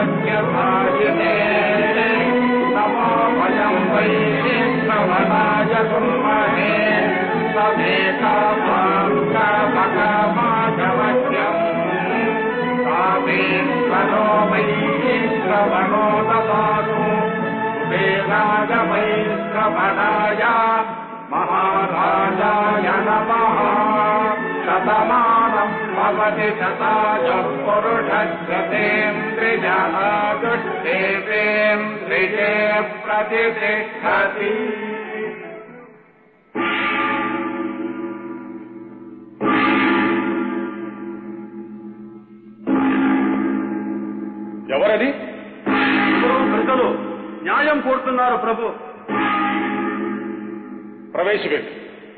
सर्वज्ञभाजिने नमो वयं वै श्रवणाय कुर्महे समेकामाङ्कमकमाधवज्ञम् कामेश्वरो वै श्रवणो ददातु वेदाय वै श्रवणाय महाराजाय नमः शतमानम् भवति शताय पुरुषशतेन्द्रियः दुष्टेन्द्रिये प्रतिष्ठति ఎవరది ప్రజలు న్యాయం కోరుతున్నారు ప్రభు ప్రవేశపెట్టు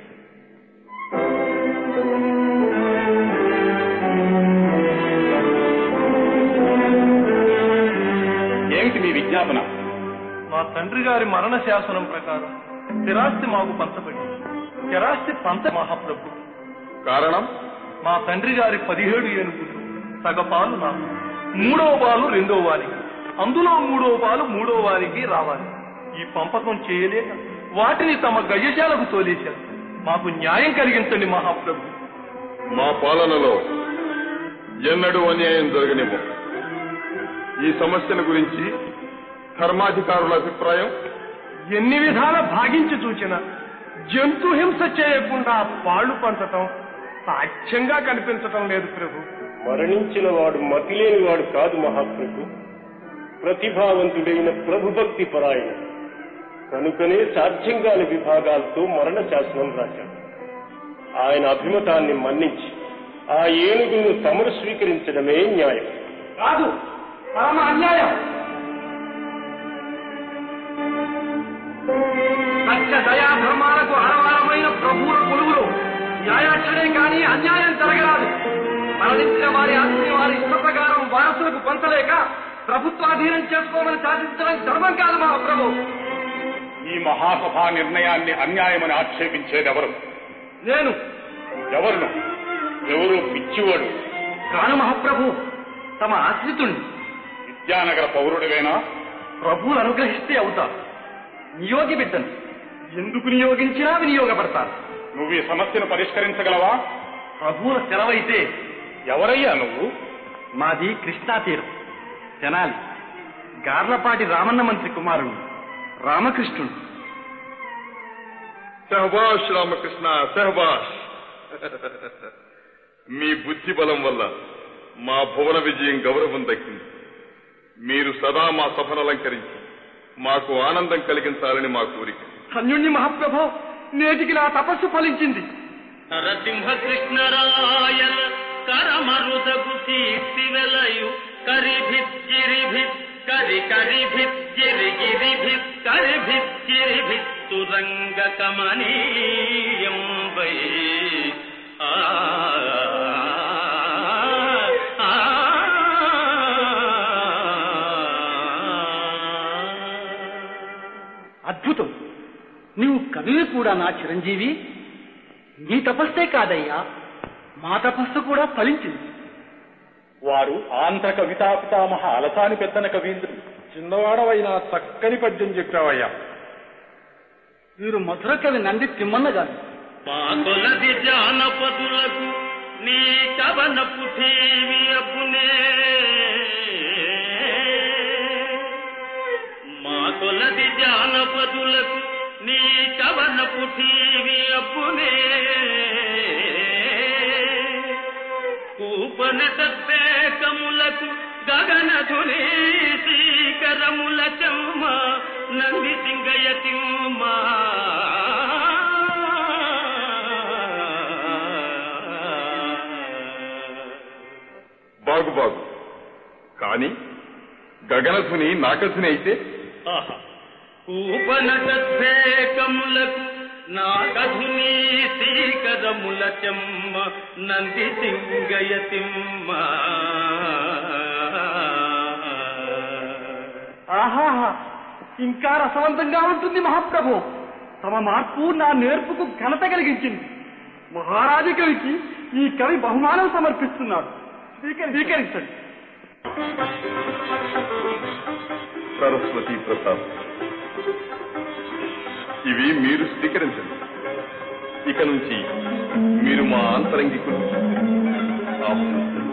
ఏమిటి మీ విజ్ఞాపన మా తండ్రి గారి మరణ శాసనం ప్రకారం స్థిరాస్తి మాకు పంచబడింది స్థిరాస్తి పంచ మహాప్రభు కారణం మా తండ్రి గారి పదిహేడు ఏనుగులు సగపాలు నాకు మూడవ పాలు రెండో వారికి అందులో మూడవ పాలు మూడో వారికి రావాలి ఈ పంపకం చేయలేక వాటిని తమ గయ్యశాలకు తోలేశారు మాకు న్యాయం కలిగించండి మహాప్రభు మా పాలనలో ఎన్నడూ అన్యాయం జరగనివ్వం ఈ సమస్యను గురించి ధర్మాధికారుల అభిప్రాయం ఎన్ని విధాల భాగించి చూచిన జంతు హింస చేయకుండా పాళ్లు పంచటం సాధ్యంగా కనిపించటం లేదు ప్రభు మరణించిన వాడు మతిలేని వాడు కాదు మహాప్రభు ప్రతిభావంతుడైన ప్రభుభక్తి పరాయణ కనుకనే సాధ్యం కాని విభాగాలతో మరణ శాసనం రాశాడు ఆయన అభిమతాన్ని మన్నించి ఆ ఏనుగును తమరు స్వీకరించడమే న్యాయం కాదు పరమ అన్యాయం సత్య దయా ధర్మాలకు ఆడవారమైన ప్రభువుల కొలువులు న్యాయాక్షరే కాని అన్యాయం జరగరాదు మరణించిన వారి ఆస్తిని వారి ఇష్ట ప్రకారం వారసులకు పంచలేక ప్రభుత్వాధీనం చేసుకోమని శాసించడం ధర్మం కాదు మా ప్రభు ఈ మహాసభా నిర్ణయాన్ని అన్యాయమని ఆక్షేపించేదెవరు నేను ఎవరును ఎవరు పిచ్చివాడు కాను మహాప్రభు తమ ఆశ్రితుణ్ణి విద్యానగర పౌరుడివేనా ప్రభువులు అనుగ్రహిస్తే అవుతా నియోగి బిడ్డను ఎందుకు నియోగించినా వినియోగపడతాను నువ్వు ఈ సమస్యను పరిష్కరించగలవా ప్రభువుల సెలవైతే ఎవరయ్యా నువ్వు మాది కృష్ణా తీరం తెనాలి గార్లపాటి రామన్న మంత్రి కుమారుడు రామకృష్ణుడు సహబాష్ రామకృష్ణ సహబాష్ మీ బుద్ధి బలం వల్ల మా భువన విజయం గౌరవం దక్కింది మీరు సదా మా సభను అలంకరించి మాకు ఆనందం కలిగించాలని మా కోరిక ధన్యుణ్ణి మహాప్రభు నేటికి నా తపస్సు ఫలించింది నరసింహ కృష్ణరాయల కరమరుదగు కీర్తి వెలయు కరిభిచ్చిరిభిత్ కరి కరిభిచ్చిరిగిరిభిత్ కరిభిచ్చిరిభిత్ తురంగ కమనీయం వై ఆ ఆ, అద్భుతం నీవు కవివి కూడా నా చిరంజీవి నీ తపస్సే కాదయ్యా మా తపస్సు కూడా ఫలించింది వారు ఆంధ్ర కవితా పితామహ అలసాని పెద్దన కవీంద్రుడు చిన్నవాడవైన చక్కని పద్యం చెప్పావయ్యా వీరు మధుర కవి నంది తిమ్మన్న గారు మా కొలది జానపదులకు నీ కవనపు ఠీవి అప్పునే మా కొలది జానపదులకు నీ కవనపు ఠీవి అప్పునే కూపన తత్వేకములకు గగన ధుని శీకరముల చమ్మ నంది సింగయతిమ్మా బాగు బాగు కానీ గగనధుని నాకధుని అయితే కూపన తద్వేకములకు నాగధుని శీకరముల చెమ్మ నంది సింగయతిమ్మ ఆహాహా ఇంకా రసవంతంగా ఉంటుంది మహాప్రభు తమ మార్పు నా నేర్పుకు ఘనత కలిగించింది మహారాజు కవికి ఈ కవి బహుమానం సమర్పిస్తున్నాడు స్వీకరి- స్వీకరించండి సరస్వతి ప్రసాద్ ఇవి మీరు స్వీకరించండి ఇక నుంచి మీరు మా ఆంతరంగికులు ఆప్తులు